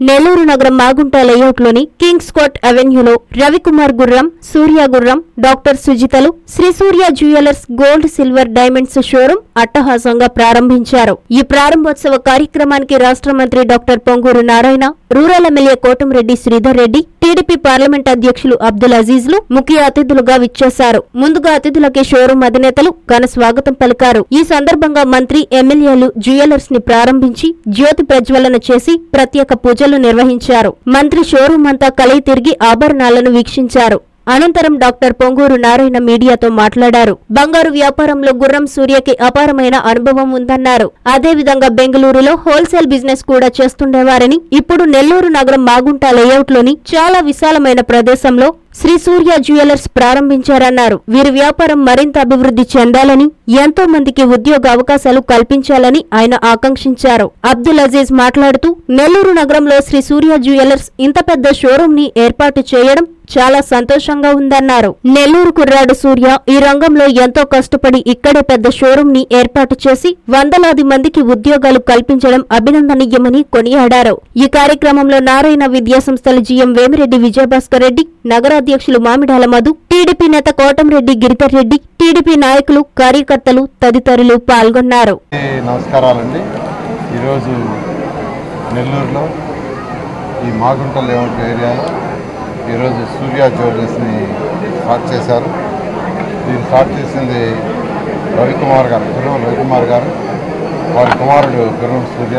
నెల్లూరు నగరం మాగుంట లేఅవుట్లోని Kings Court అవెన్యూలో రవికుమార్ గుర్రం సూర్య గుర్రం డాక్టర్ సుజితలు Shri Surya jewellers gold silver diamonds showroom అట్టహాసంగా ప్రారంభించారు ఈ ప్రారంభోత్సవ కార్యక్రమానికి రాష్ట్ర మంత్రి doctor Ponguru Narayana rural MLA Kotamreddy Sridhar Reddy TDP parliament అధ్యక్షులు అబ్దుల్ అజీజ్లు ముఖ్య అతిథులుగా విచ్చేశారు ముందుగా అతిథులకి షోరూం అధినేతలు ఘన స్వాగతం పలికారు ఈ సందర్భంగా మంత్రి ఎమ్మెల్యేలు జ్యువెలర్స్ ని ప్రారంభించి జ్యోతి ప్రజ్వలన చేసి ప్రత్యేక పూజలు నిర్వహించారు మంత్రి షోరూం అంతా కలిగి తిరిగి ఆభరణాలను వీక్షించారు అనంతరం డాక్టర్ పొంగూరు నారాయణ మీడియాతో మాట్లాడారు బంగారు వ్యాపారంలో గుర్రం సూర్యకి అపారమైన అనుభవం ఉందన్నారు అదేవిధంగా బెంగళూరులో హోల్సేల్ బిజినెస్ కూడా చేస్తుండేవారని ఇప్పుడు నెల్లూరు నగరం మాగుంట లేఅవుట్లోని చాలా విశాలమైన ప్రదేశంలో శ్రీ సూర్య జ్యువెలర్స్ ప్రారంభించారన్నారు వీరి వ్యాపారం మరింత అభివృద్ధి చెందాలని ఎంతో మందికి ఉద్యోగ అవకాశాలు కల్పించాలని ఆయన ఆకాంక్షించారు అబ్దుల్ అజీజ్ మాట్లాడుతూ నెల్లూరు నగరంలో శ్రీ సూర్య జ్యువెలర్స్ ఇంత పెద్ద షోరూం ని ఏర్పాటు చేయడం చాలా సంతోషంగా ఉందన్నారు నెల్లూరు కుర్రాడు సూర్య ఈ రంగంలో ఎంతో కష్టపడి ఇక్కడే పెద్ద షోరూం ని ఏర్పాటు చేసి వందలాది మందికి ఉద్యోగాలు కల్పించడం అభినందనీయమని కొనియాడారు ఈ కార్యక్రమంలో నారాయణ విద్యా సంస్థల జీఎం వేమిరెడ్డి విజయభాస్కర్ రెడ్డి నగరాధ్యక్షులు మామిడాల మధు టీడీపీ నేత కోటంరెడ్డి గిరిధర్ రెడ్డి టీడీపీ నాయకులు కార్యకర్తలు తదితరులు పాల్గొన్నారు నమస్కారాలండి ఈరోజు నెల్లూరులో ఈ మాగుంట లేఅవుట్ ఏరియాలో ఈరోజు సూర్య జ్యువెలర్స్ని స్టార్ట్ చేశారు దీన్ని స్టార్ట్ చేసింది రవికుమార్ గారు గుర్రం రవికుమార్ గారు వారి కుమారుడు గుర్రం సూర్య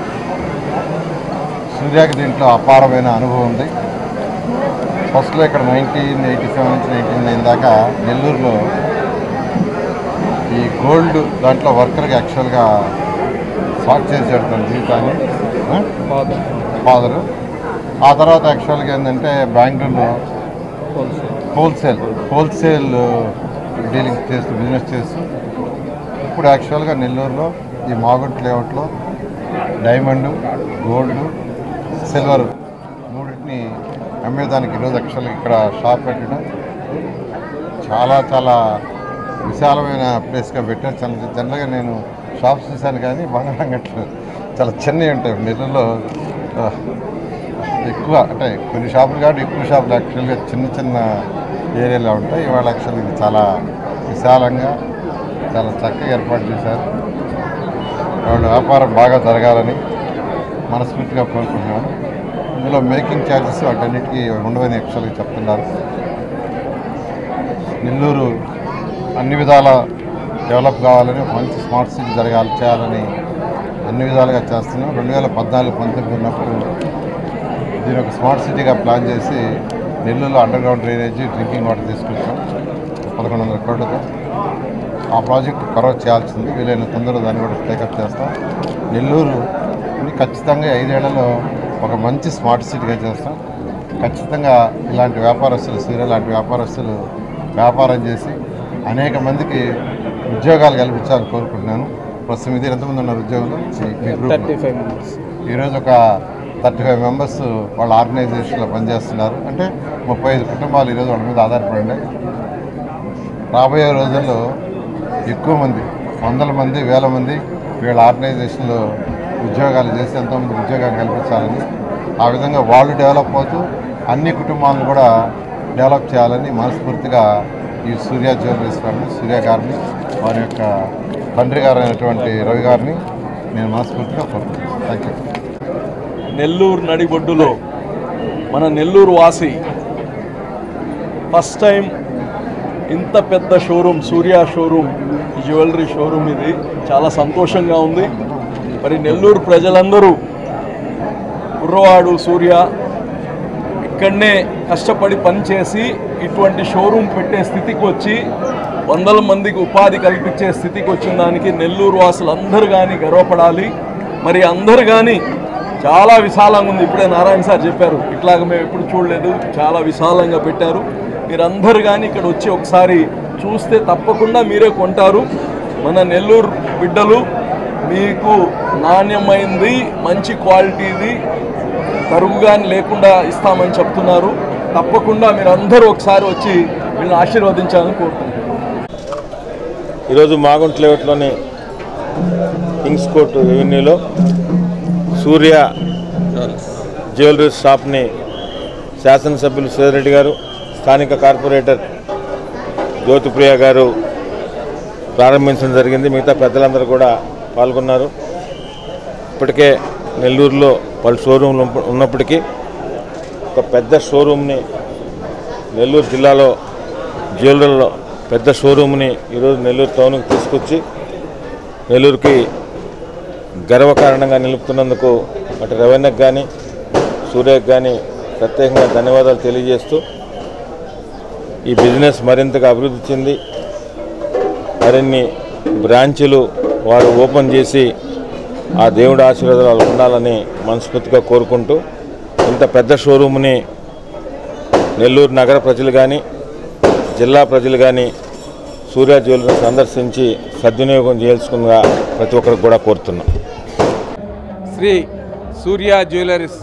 సూర్యకి దీంట్లో అపారమైన అనుభవం ఉంది ఫస్ట్లో ఇక్కడ నైన్టీన్ ఎయిటీ సెవెన్ నుంచి నైన్టీన్ నైన్ దాకా నెల్లూరులో ఈ గోల్డ్ దాంట్లో వర్కర్కి యాక్చువల్గా స్టార్ట్ చేసాడు తన జీవితాన్ని ఫాదరు ఆ తర్వాత యాక్చువల్గా ఏంటంటే బెంగళూరులో హోల్సేల్ హోల్సేల్ డీలింగ్ చేస్తూ బిజినెస్ చేస్తూ ఇప్పుడు యాక్చువల్గా నెల్లూరులో ఈ మాగుంట్ లేఅవుట్లో డైమండ్ గోల్డ్ సిల్వర్ మూడింటిని అమ్మేదానికి ఈరోజు యాక్చువల్గా ఇక్కడ షాప్ పెట్టడం చాలా చాలా విశాలమైన ప్లేస్గా పెట్టారు చాలా జనరల్గా నేను షాప్స్ చూశాను కానీ బంగారం అంగట్లు చాలా చిన్నవి ఉంటాయి నెల్లూరులో ఆ, ఎక్కువ అంటే కొన్ని షాపులు కాబట్టి ఎక్కువ షాపులు యాక్చువల్గా చిన్న చిన్న ఏరియాలో ఉంటాయి ఇవాళ యాక్చువల్గా ఇది చాలా విశాలంగా చాలా చక్కగా ఏర్పాటు చేశారు వాళ్ళ వ్యాపారం బాగా జరగాలని మనస్ఫూర్తిగా కోరుకుంటున్నాను ఇందులో మేకింగ్ ఛార్జెస్ వాటన్నిటికీ ఉండవని యాక్చువల్గా చెప్తున్నారు నెల్లూరు అన్ని విధాల డెవలప్ కావాలని ఒక మంచి స్మార్ట్ సిటీ జరగాలి చేయాలని అన్ని విధాలుగా చేస్తున్నాం రెండు వేల పద్నాలుగు పంతొమ్మిది ఉన్నప్పుడు దీని ఒక స్మార్ట్ సిటీగా ప్లాన్ చేసి నెల్లూరులో underground drainage drinking water తీసుకొచ్చాం పదకొండు వందల కోట్లతో ఆ ప్రాజెక్ట్ కరవ చేయాల్సింది వీలైన తొందరగా దాన్ని కూడా టేకప్ చేస్తాం నెల్లూరుని ఖచ్చితంగా ఐదేళ్లలో ఒక మంచి స్మార్ట్ సిటీగా చేస్తాం ఖచ్చితంగా ఇలాంటి వ్యాపారస్తులు సీరియల్ లాంటి వ్యాపారస్తులు వ్యాపారం చేసి అనేక మందికి ఉద్యోగాలు కల్పించాలని కోరుకుంటున్నాను ప్రస్తుతం ఇది ఎంతమంది ఉన్నారు ఉద్యోగులు ఈ- ఈ గ్రూప్లో? ఈరోజు ఒక థర్టీ ఫైవ్ మెంబర్స్ వాళ్ళ ఆర్గనైజేషన్లో పనిచేస్తున్నారు అంటే ముప్పై ఐదు కుటుంబాలు ఈరోజు వాళ్ళ మీద ఆధారపడి ఉన్నాయి రాబోయే రోజుల్లో ఎక్కువ మంది వందల మంది వేల మంది వీళ్ళ ఆర్గనైజేషన్లో ఉద్యోగాలు చేసి ఎంతోమంది ఉద్యోగాలు కల్పించాలని ఆ విధంగా వాళ్ళు డెవలప్ అవుతూ అన్ని కుటుంబాలను కూడా డెవలప్ చేయాలని మనస్ఫూర్తిగా ఈ సూర్య జ్యువెలరీస్ గారిని సూర్య గారిని వారి యొక్క తండ్రి గారు అయినటువంటి రవి గారిని నేను మనస్ఫూర్తిగా కోరుకుంటున్నాను థ్యాంక్ యూ నెల్లూరు నడిబొడ్డులో మన నెల్లూరు వాసి ఫస్ట్ టైం ఇంత పెద్ద showroom Surya showroom jewellery showroom ఇది చాలా సంతోషంగా ఉంది మరి నెల్లూరు ప్రజలందరూ కుర్రవాడు సూర్య ఇక్కడనే కష్టపడి పనిచేసి ఇటువంటి షోరూమ్ పెట్టే స్థితికి వచ్చి వందల మందికి ఉపాధి కల్పించే స్థితికి వచ్చిన దానికి నెల్లూరు వాసులు అందరూ కానీ గర్వపడాలి మరి అందరు కానీ చాలా విశాలంగా ఉంది ఇప్పుడే నారాయణ సార్ చెప్పారు ఇట్లాగ మేము ఎప్పుడు చూడలేదు చాలా విశాలంగా పెట్టారు మీరందరూ కానీ ఇక్కడ వచ్చి ఒకసారి చూస్తే తప్పకుండా మీరే కొంటారు మన నెల్లూరు బిడ్డలు మీకు నాణ్యమైంది మంచి క్వాలిటీది తరుగుగాని లేకుండా ఇస్తామని చెప్తున్నారు తప్పకుండా మీరు అందరూ ఒకసారి వచ్చి వీళ్ళని ఆశీర్వదించాలని కోరుకుంటున్నాను ఈరోజు మాగుంట లేఅవుట్లోని కింగ్స్ కోర్ట్ రెవెన్యూలో సూర్య జ్యువెలరీ షాప్ని శాసనసభ్యులు సేదరెడ్డి గారు స్థానిక కార్పొరేటర్ జ్యోతిప్రియ గారు ప్రారంభించడం జరిగింది మిగతా పెద్దలందరూ కూడా పాల్గొన్నారు ఇప్పటికే నెల్లూరులో పలు షోరూమ్లు ఉన్న- ఉన్నప్పటికీ ఒక పెద్ద షోరూమ్ని నెల్లూరు జిల్లాలో జ్యువెలరీలో పెద్ద షోరూమ్ని ఈరోజు నెల్లూరు టౌన్కి తీసుకొచ్చి నెల్లూరుకి గర్వకారణంగా నిలుపుతున్నందుకు అటు రెవెన్యూకి కానీ సూర్యకి కానీ ప్రత్యేకంగా ధన్యవాదాలు తెలియజేస్తూ ఈ బిజినెస్ మరింతగా అభివృద్ధి చెంది మరిన్ని బ్రాంచులు వారు ఓపెన్ చేసి ఆ దేవుడి ఆశీర్వాదాలు వాళ్ళకు ఉండాలని మనస్ఫూర్తిగా కోరుకుంటూ ఇంత పెద్ద షోరూమ్ని నెల్లూరు నగర ప్రజలు కానీ జిల్లా ప్రజలు కానీ సూర్య జ్యువెలరీ సందర్శించి సద్వినియోగం చేయాల్సిందిగా ప్రతి ఒక్కరికి కూడా కోరుతున్నాం శ్రీ సూర్య జ్యువెలరీస్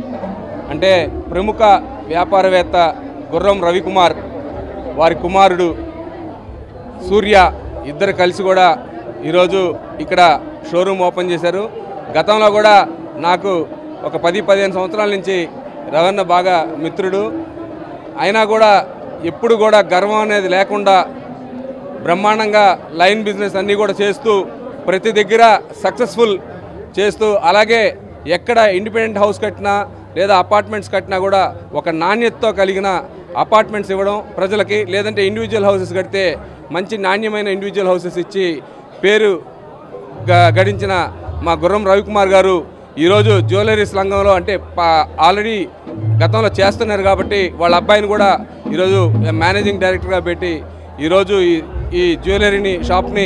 అంటే ప్రముఖ వ్యాపారవేత్త గుర్రం రవికుమార్ వారి కుమారుడు సూర్య ఇద్దరు కలిసి కూడా ఈరోజు ఇక్కడ షోరూమ్ ఓపెన్ చేశారు గతంలో కూడా నాకు ఒక పది పదిహేను సంవత్సరాల నుంచి రవణ బాగా మిత్రుడు అయినా కూడా ఎప్పుడు కూడా గర్వం అనేది లేకుండా బ్రహ్మాండంగా లైన్ బిజినెస్ అన్నీ కూడా చేస్తూ ప్రతి దగ్గర సక్సెస్ఫుల్ చేస్తూ అలాగే ఎక్కడ ఇండిపెండెంట్ హౌస్ కట్టినా లేదా అపార్ట్మెంట్స్ కట్టినా కూడా ఒక నాణ్యతతో కలిగిన అపార్ట్మెంట్స్ ఇవ్వడం ప్రజలకి లేదంటే ఇండివిజువల్ హౌసెస్ కడితే మంచి నాణ్యమైన ఇండివిజువల్ హౌసెస్ ఇచ్చి పేరు గ- గడించిన మా గుర్రం రవికుమార్ గారు ఈరోజు జ్యువెలరీస్ రంగంలో అంటే పా- ఆల్రెడీ గతంలో చేస్తున్నారు కాబట్టి వాళ్ళ అబ్బాయిని కూడా ఈరోజు మేనేజింగ్ డైరెక్టర్గా పెట్టి ఈరోజు ఈ ఈ జ్యువెలరీని షాప్ని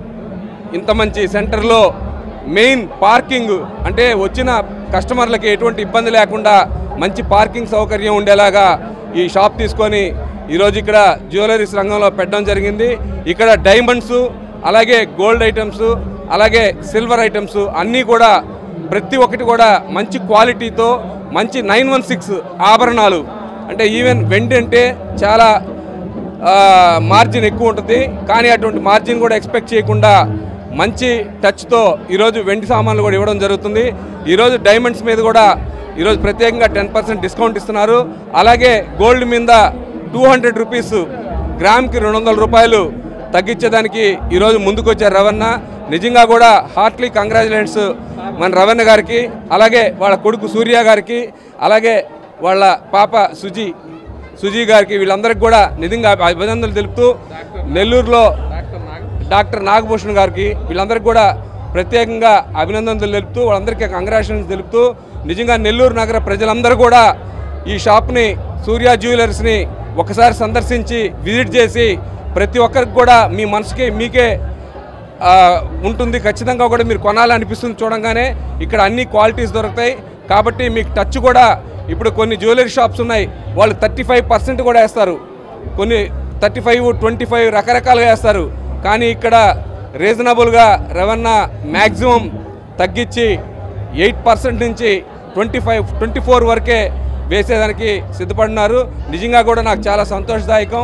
ఇంత మంచి సెంటర్లో మెయిన్ పార్కింగ్ అంటే వచ్చిన కస్టమర్లకి ఎటువంటి ఇబ్బంది లేకుండా మంచి పార్కింగ్ సౌకర్యం ఉండేలాగా ఈ షాప్ తీసుకొని ఈరోజు ఇక్కడ జ్యువెలరీస్ రంగంలో పెట్టడం జరిగింది ఇక్కడ డైమండ్స్ అలాగే గోల్డ్ ఐటమ్స్ అలాగే సిల్వర్ ఐటమ్స్ అన్నీ కూడా ప్రతి ఒక్కటి కూడా మంచి క్వాలిటీతో మంచి నైన్ వన్ సిక్స్ ఆభరణాలు అంటే ఈవెన్ వెండి అంటే చాలా ఆ, మార్జిన్ ఎక్కువ ఉంటుంది కానీ అటువంటి మార్జిన్ కూడా ఎక్స్పెక్ట్ చేయకుండా మంచి టచ్తో ఈరోజు వెండి సామాన్లు కూడా ఇవ్వడం జరుగుతుంది ఈరోజు డైమండ్స్ మీద కూడా ఈరోజు ప్రత్యేకంగా టెన్ పర్సెంట్ డిస్కౌంట్ ఇస్తున్నారు అలాగే గోల్డ్ మీద టూ హండ్రెడ్ రూపీస్ గ్రామ్కి రెండు వందల రూపాయలు తగ్గించేదానికి ఈరోజు ముందుకు వచ్చారు రవణ నిజంగా కూడా హార్ట్లీ కంగ్రాచులేషన్స్ మన రవణ గారికి అలాగే వాళ్ళ కొడుకు సూర్య గారికి అలాగే వాళ్ళ పాప సుజీ సుజీ గారికి వీళ్ళందరికీ కూడా నిజంగా అభినందనలు తెలుపుతూ నెల్లూరులో డాక్టర్ నాగభూషణ్ గారికి వీళ్ళందరికీ కూడా ప్రత్యేకంగా అభినందనలు తెలుపుతూ వాళ్ళందరికీ కంగ్రాచులేషన్స్ తెలుపుతూ నిజంగా నెల్లూరు నగర ప్రజలందరూ కూడా ఈ షాప్ని సూర్య జ్యువెలర్స్ని ఒకసారి సందర్శించి విజిట్ చేసి ప్రతి ఒక్కరికి కూడా మీ మనసుకి మీకే ఆ, ఉంటుంది ఖచ్చితంగా కూడా మీరు కొనాలనిపిస్తుంది చూడంగానే ఇక్కడ అన్ని క్వాలిటీస్ దొరుకుతాయి కాబట్టి మీకు టచ్ కూడా ఇప్పుడు కొన్ని జ్యువెలరీ షాప్స్ ఉన్నాయి వాళ్ళు థర్టీ ఫైవ్ పర్సెంట్ కూడా వేస్తారు కొన్ని థర్టీ ఫైవ్ ట్వంటీ ఫైవ్ రకరకాలుగా వేస్తారు కానీ ఇక్కడ రీజనబుల్గా రవణ మ్యాక్సిమం తగ్గించి ఎయిట్ పర్సెంట్ నుంచి ట్వంటీ ఫైవ్ ట్వంటీ ఫోర్ వరకే వేసేదానికి సిద్ధపడినారు నిజంగా కూడా నాకు చాలా సంతోషదాయకం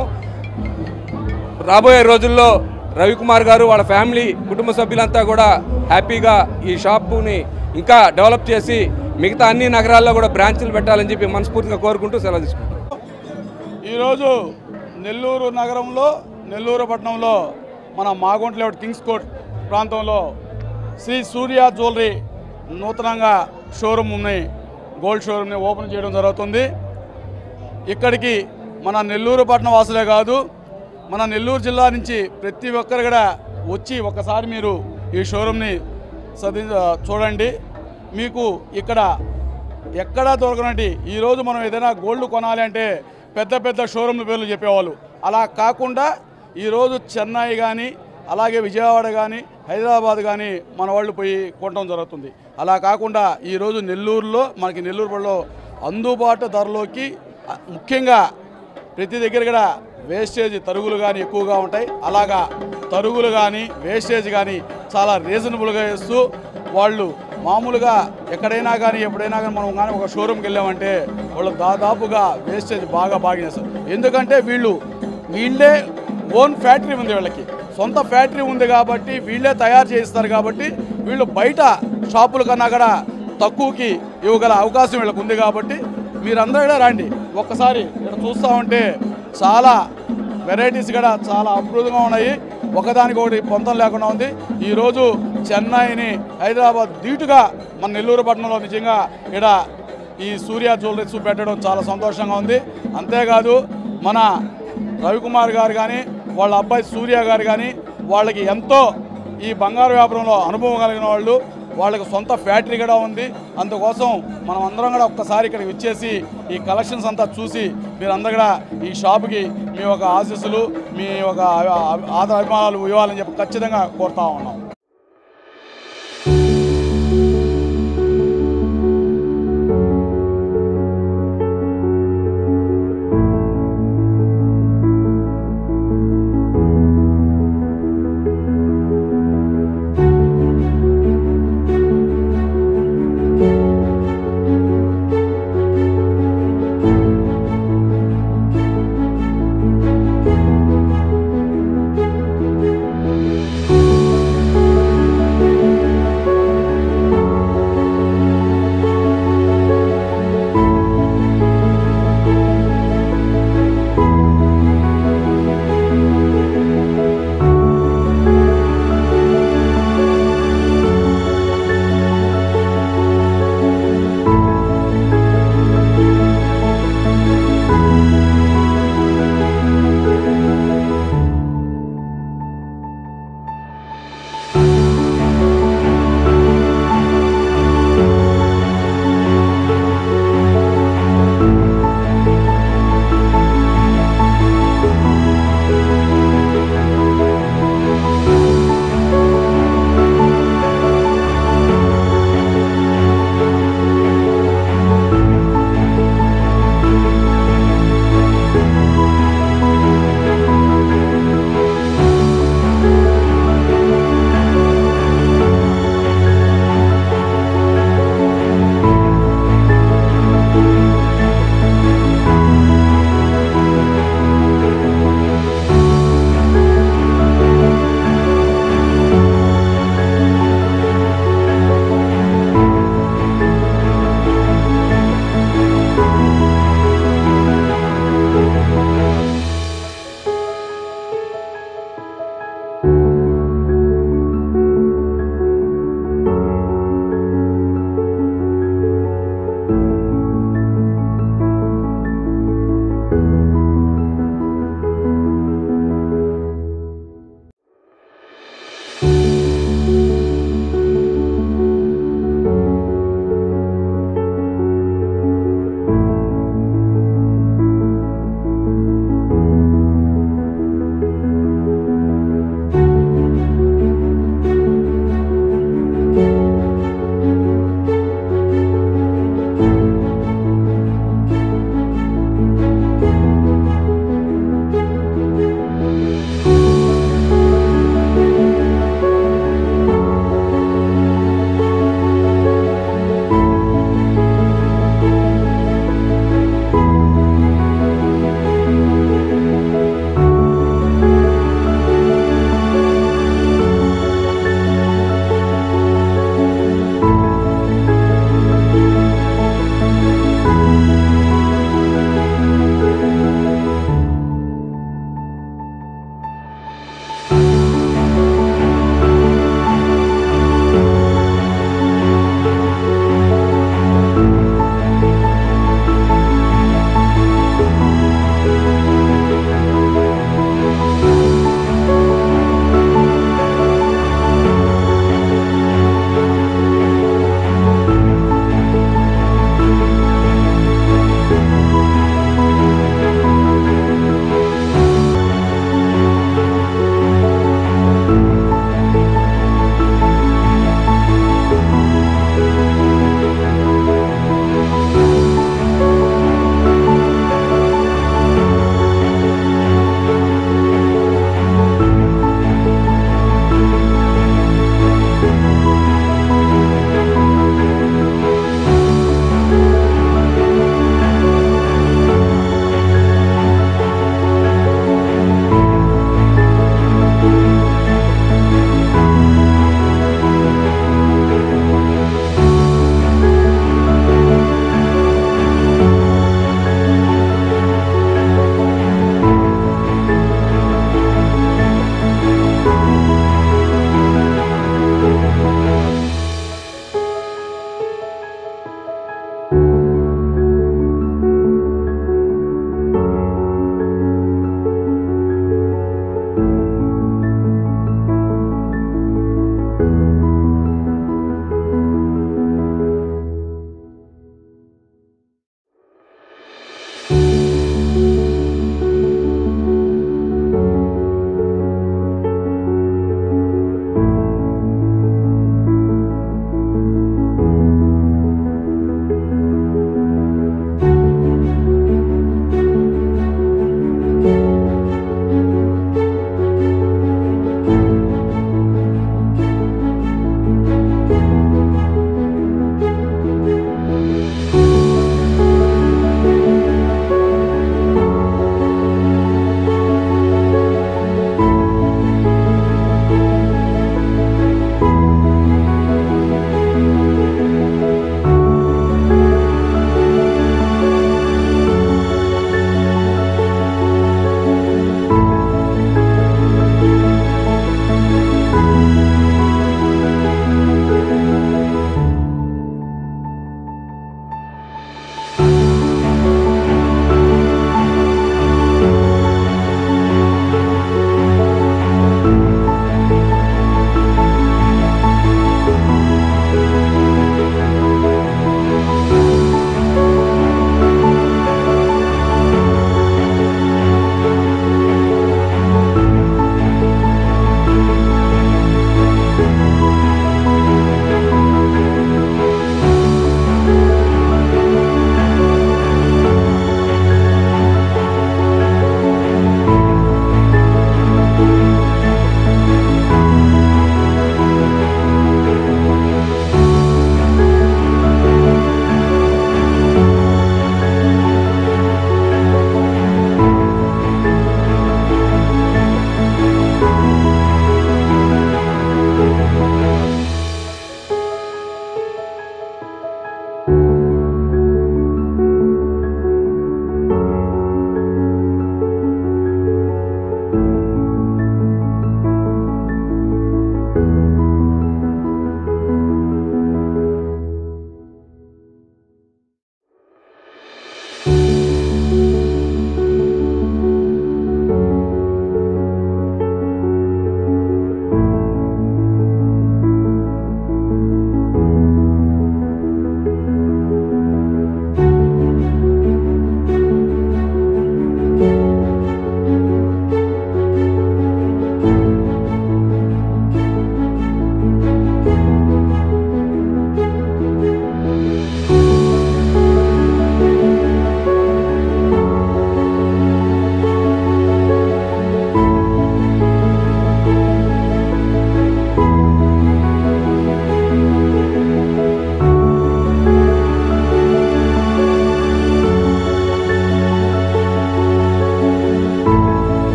రాబోయే రోజుల్లో రవికుమార్ గారు వాళ్ళ ఫ్యామిలీ కుటుంబ సభ్యులంతా కూడా హ్యాపీగా ఈ షాపుని ఇంకా డెవలప్ చేసి మిగతా అన్ని నగరాల్లో కూడా బ్రాంచ్లు పెట్టాలని చెప్పి మనస్ఫూర్తిగా కోరుకుంటూ సెలవు తీసుకుంటాం ఈరోజు నెల్లూరు నగరంలో నెల్లూరు పట్టణంలో మన మాగుంట లేఅవుట్ కింగ్స్ కోర్ట్ ప్రాంతంలో శ్రీ సూర్య జ్యువెలరీ నూతనంగా షోరూమ్ని గోల్డ్ షోరూమ్ని ఓపెన్ చేయడం జరుగుతుంది ఇక్కడికి మన నెల్లూరు పట్టణ వాసులే కాదు మన నెల్లూరు జిల్లా నుంచి ప్రతి ఒక్కరు కూడా వచ్చి ఒకసారి మీరు ఈ షోరూమ్ని సది చూడండి మీకు ఇక్కడ ఎక్కడా దొరకనటి ఈరోజు మనం ఏదైనా గోల్డ్ కొనాలి అంటే పెద్ద పెద్ద షోరూమ్ల పేర్లు చెప్పేవాళ్ళు అలా కాకుండా ఈరోజు చెన్నై కానీ అలాగే విజయవాడ కానీ హైదరాబాద్ కానీ మన వాళ్ళు పోయి కొనడం జరుగుతుంది అలా కాకుండా ఈరోజు నెల్లూరులో మనకి నెల్లూరు పడిలో అందుబాటు ధరలోకి అ, ముఖ్యంగా ప్రతి దగ్గర కూడా వేస్టేజ్ తరుగులు కానీ ఎక్కువగా ఉంటాయి అలాగా తరుగులు కానీ వేస్టేజ్ కానీ చాలా రీజనబుల్గా వేస్తూ వాళ్ళు మామూలుగా ఎక్కడైనా కానీ ఎప్పుడైనా కానీ మనం కానీ ఒక షోరూమ్కి వెళ్ళామంటే వాళ్ళు దాదాపుగా వేస్టేజ్ బాగా బాగా చేస్తారు ఎందుకంటే వీళ్ళు వీళ్ళే ఓన్ ఫ్యాక్టరీ ఉంది వీళ్ళకి సొంత ఫ్యాక్టరీ ఉంది కాబట్టి వీళ్ళే తయారు చేయిస్తారు కాబట్టి వీళ్ళు బయట షాపుల కన్నా కూడా తక్కువకి ఇవ్వగల అవకాశం వీళ్ళకు ఉంది కాబట్టి మీరందరూ కూడా రండి ఒక్కసారి ఇక్కడ చూస్తూ ఉంటే చాలా వెరైటీస్ కూడా చాలా అద్భుతంగా ఉన్నాయి ఒకదానికి ఒకటి పొంతం లేకుండా ఉంది ఈరోజు చెన్నైని హైదరాబాద్ ధీటుగా మన నెల్లూరు పట్టణంలో నిజంగా ఇక్కడ ఈ సూర్య జ్యువెలరీస్ పెట్టడం చాలా సంతోషంగా ఉంది అంతేకాదు మన రవికుమార్ గారు కానీ వాళ్ళ అబ్బాయి సూర్య గారు కానీ వాళ్ళకి ఎంతో ఈ బంగారు వ్యాపారంలో అనుభవం కలిగిన వాళ్ళు వాళ్ళకి సొంత ఫ్యాక్టరీ కూడా ఉంది అందుకోసం మనం అందరం కూడా ఒక్కసారి ఇక్కడికి వచ్చేసి ఈ కలెక్షన్స్ అంతా చూసి మీరందరూ కూడా ఈ షాప్కి మీ ఒక ఆశీస్సులు మీ ఒక ఆదర అభిమానాలు ఇవ్వాలని చెప్పి ఖచ్చితంగా కోరుతా ఉన్నాం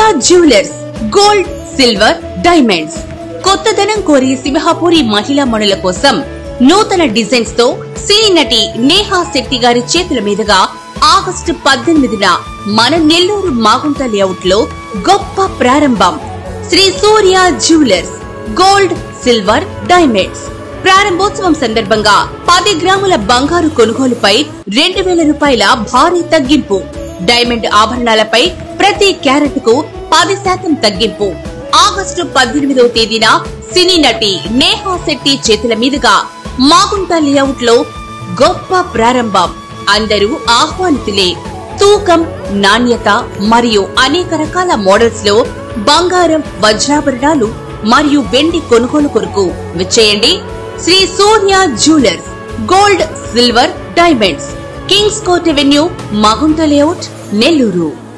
జ్యువెలర్స్ గోల్డ్ సిల్వర్ డైమండ్స్ కొత్తదనం కోరి సింహపురి మహిళా మణుల కోసం నూతన డిజైన్స్ తో సినీ నటి నేహా శెట్టి గారి చేతుల మీదుగా ఆగస్టు పద్దెనిమిదిన మన నెల్లూరు మాగుంట లేఅవుట్ లో గొప్ప ప్రారంభం Shri Surya jewellers gold silver diamonds ప్రారంభోత్సవం సందర్భంగా పది గ్రాముల బంగారు కొనుగోలుపై రెండు వేల రూపాయల భారీ తగ్గింపు డైమండ్ ఆభరణాలపై ప్రతి క్యారెట్ కు పది శాతం తగ్గింపు ఆగస్టు పద్దెనిమిదవ తేదీన సినీ నటి నేహా శెట్టి చేతుల మీదుగా మాగుంట లేఅవుట్ లో గొప్ప ప్రారంభం అందరూ ఆహ్వానితులే తూకం నాణ్యత మరియు అనేక రకాల మోడల్స్ లో బంగారం వజ్రాభరణాలు మరియు వెండి కొనుగోలు కొరకు విచ్చేయండి Shri Surya jewellers gold silver diamonds Kings Court Avenue Magunta layout Nellore